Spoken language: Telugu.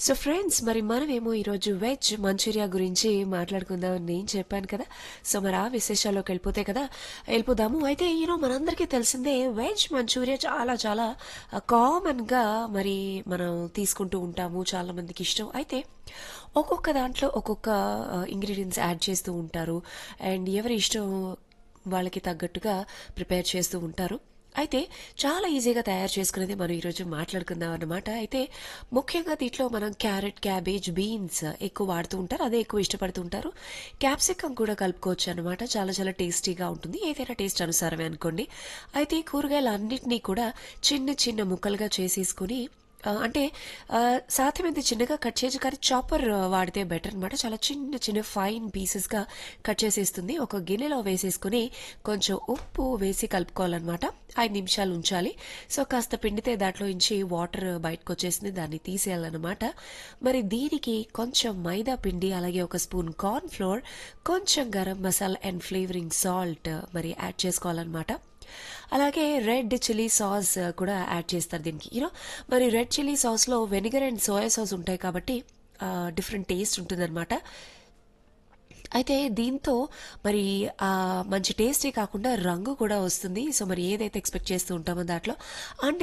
సో ఫ్రెండ్స్ మరి మనమేమో ఈరోజు వెజ్ మంచూరియా గురించి మాట్లాడుకుందాం అని నేను చెప్పాను కదా సో మరి ఆ విశేషాల్లోకి వెళ్ళిపోతే కదా వెళ్ళిపోదాము అయితే యూనో మనందరికీ తెలిసిందే వెజ్ మంచూరియా చాలా చాలా కామన్గా మరి మనం తీసుకుంటూ ఉంటాము చాలా మందికి ఇష్టం అయితే ఒక్కొక్క దాంట్లో ఒక్కొక్క ఇంగ్రీడియంట్స్ యాడ్ చేస్తూ ఉంటారు అండ్ ఎవరి ఇష్టం వాళ్ళకి తగ్గట్టుగా ప్రిపేర్ చేస్తూ ఉంటారు అయితే చాలా ఈజీగా తయారు చేసుకునేది మనం ఈరోజు మాట్లాడుకుందాం అన్నమాట అయితే ముఖ్యంగా దీంట్లో మనం క్యారెట్ క్యాబేజ్ బీన్స్ ఎక్కువ వాడుతూ ఉంటారు అదే ఎక్కువ ఇష్టపడుతూ ఉంటారు క్యాప్సికమ్ కూడా కలుపుకోవచ్చు అనమాట చాలా చాలా టేస్టీగా ఉంటుంది ఏదైనా టేస్ట్ అనుసారమే అనుకోండి అయితే ఈ కూరగాయలు అన్నింటినీ కూడా చిన్న చిన్న ముక్కలుగా చేసేసుకుని ఆ, అంటే ఆ, సాధ్యమైనంత చిన్నగా కట్ చేసి కానీ చాపర్ వాడితే బెటర్ అనమాట చాలా చిన్న చిన్న ఫైన్ పీసెస్గా కట్ చేసేస్తుంది ఒక గిన్నెలో వేసేసుకుని కొంచెం ఉప్పు వేసి కలుపుకోవాలన్నమాట ఐదు నిమిషాలు ఉంచాలి సో కాస్త పిండితే దాంట్లో నుంచి వాటర్ బయటకు వచ్చేసింది దాన్ని తీసేయాలన్నమాట మరి దీనికి కొంచెం మైదా పిండి అలాగే ఒక స్పూన్ కార్న్ ఫ్లోర్ కొంచెం garam masala and flavouring salt మరి యాడ్ చేసుకోవాలన్నమాట అలాగే రెడ్ చిల్లీ సాస్ కూడా యాడ్ చేస్తారు దీనికి యూనో మరి రెడ్ చిల్లీ సాస్లో వెనిగర్ అండ్ సోయా సాస్ ఉంటాయి కాబట్టి డిఫరెంట్ టేస్ట్ ఉంటుందన్నమాట అయితే దీంతో మరి ఆ మంచి టేస్టే కాకుండా రంగు కూడా వస్తుంది సో మరి ఏదైతే ఎక్స్పెక్ట్ చేస్తూ ఉంటామో దాంట్లో అండ్